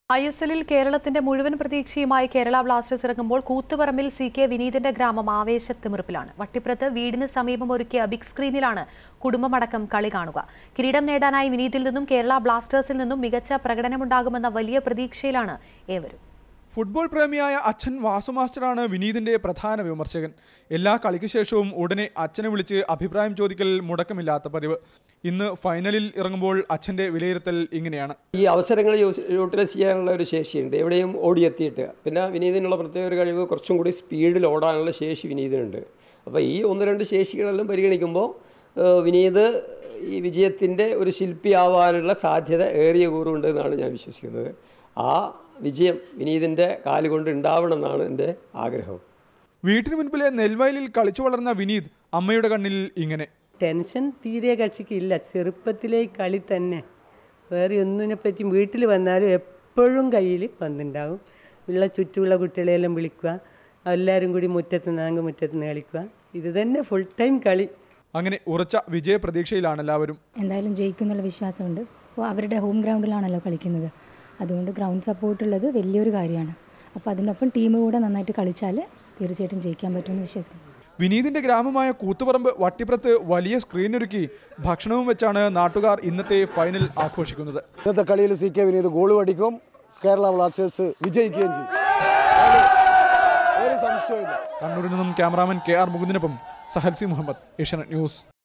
I S എല്ലിൽ കേരളത്തിന്റെ മുഴുവൻ പ്രതീക്ഷയുമായി കേരള ബ്ലാസ്റ്റേഴ്സ് ഇറങ്ങുമ്പോൾ കൂത്തുപറമ്പിൽ സി കെ വിനീതിന്റെ ഗ്രാമം ആവേശത്തിമിർപ്പിലാണ് വട്ടിപ്പുറത്ത് വീടിന് സമീപം ഒരുക്കിയ ബിഗ് സ്ക്രീനിലാണ് കുടുംബമടക്കം കളി കാണുക കിരീടം നേടാനായി വിനീതിൽ നിന്നും കേരള ബ്ലാസ്റ്റേഴ്സിൽ നിന്നും മികച്ച പ്രകടനമുണ്ടാകുമെന്ന വലിയ പ്രതീക്ഷയിലാണ് ഏവരും ഫുട്ബോൾ പ്രേമിയായ അച്ഛൻ വാസു മാസ്റ്ററാണ് വിനീതിന്റെ പ്രധാന വിമർശകൻ എല്ലാ കളിക്ക് ശേഷവും ഉടനെ അച്ഛനെ വിളിച്ച് അഭിപ്രായം ചോദിക്കൽ മുടക്കമില്ലാത്ത പതിവ് ഇന്ന് ഫൈനലിൽ ഇറങ്ങുമ്പോൾ അച്ഛന്റെ വിലയിരുത്തൽ ഇങ്ങനെയാണ് ഈ അവസരങ്ങൾ യൂസ് യൂട്ടിലൈസ് ചെയ്യാനുള്ള ഒരു ശേഷിയുണ്ട് എവിടെയും ഓടിയെത്തിയിട്ട് പിന്നെ വിനീതിനുള്ള പ്രത്യേക ഒരു കഴിവ് കുറച്ചും കൂടി സ്പീഡിൽ ഓടാനുള്ള ശേഷി വിനീതിനുണ്ട് അപ്പോൾ ഈ ഒന്ന് രണ്ട് ശേഷികളെല്ലാം പരിഗണിക്കുമ്പോൾ ഏഹ്, വിനീത് ഈ വിജയത്തിൻ്റെ ഒരു ശില്പിയാവാനുള്ള സാധ്യത ഏറിയ കൂറുണ്ട് എന്നാണ് ഞാൻ വിശ്വസിക്കുന്നത് ആ വിജയം വിനീതിൻ്റെ കാലുകൊണ്ട് ഉണ്ടാവണം എന്നാണ് എൻ്റെ ആഗ്രഹം വീട്ടിന് മുൻപിലെ നെൽവയലിൽ കളിച്ചു വളർന്ന വിനീത് അമ്മയുടെ കണ്ണിൽ ഇങ്ങനെ ടെൻഷൻ തീരെ കക്ഷിക്ക് ഇല്ല ചെറുപ്പത്തിലെ ഈ കളി തന്നെ വേറെ ഒന്നിനെ പറ്റി വീട്ടിൽ വന്നാലും എപ്പോഴും കയ്യിൽ പന്തുണ്ടാകും ഉള്ള ചുറ്റുമുള്ള കുട്ടികളെല്ലാം വിളിക്കുക എല്ലാവരും കൂടി മുറ്റത്ത് നിന്ന് മുറ്റത്ത് നിന്ന് കളിക്കുക ഇത് തന്നെ ഫുൾ ടൈം കളി അങ്ങനെ ഉറച്ച വിജയ പ്രതീക്ഷയിലാണ് എല്ലാവരും എന്തായാലും ജയിക്കുന്നുള്ള വിശ്വാസമുണ്ട് അപ്പോൾ അവരുടെ ഹോം ഗ്രൗണ്ടിലാണല്ലോ കളിക്കുന്നത് അതുകൊണ്ട് ഗ്രൗണ്ട് സപ്പോർട്ട് ഉള്ളത് വലിയൊരു കാര്യമാണ് അപ്പോൾ അതിനൊപ്പം ടീം കൂടെ നന്നായിട്ട് കളിച്ചാൽ തീർച്ചയായിട്ടും ജയിക്കാൻ പറ്റുമെന്ന് വിശ്വസിക്കുന്നു വിനീതിന്റെ ഗ്രാമമായ കൂത്തുപറമ്പ് വട്ടിപ്പുറത്ത് വലിയ സ്ക്രീനൊരുക്കി ഭക്ഷണവും വെച്ചാണ് നാട്ടുകാർ ഇന്നത്തെ ഫൈനൽ ആഘോഷിക്കുന്നത് ഇന്നത്തെ കളിയിൽ സി കെ വിനീത് ഗോളും അടിക്കും കേരള ബ്ലാസ്റ്റേഴ്സ് വിജയിക്കുകയും ചെയ്യും ഒരു സംശയമില്ല കണ്ണൂരിൽ നിന്നും ക്യാമറാമാൻ കെ ആർ മുകുന്ദിനൊപ്പം സഹൽസി മുഹമ്മദ് ഏഷ്യാനെറ്റ് ന്യൂസ്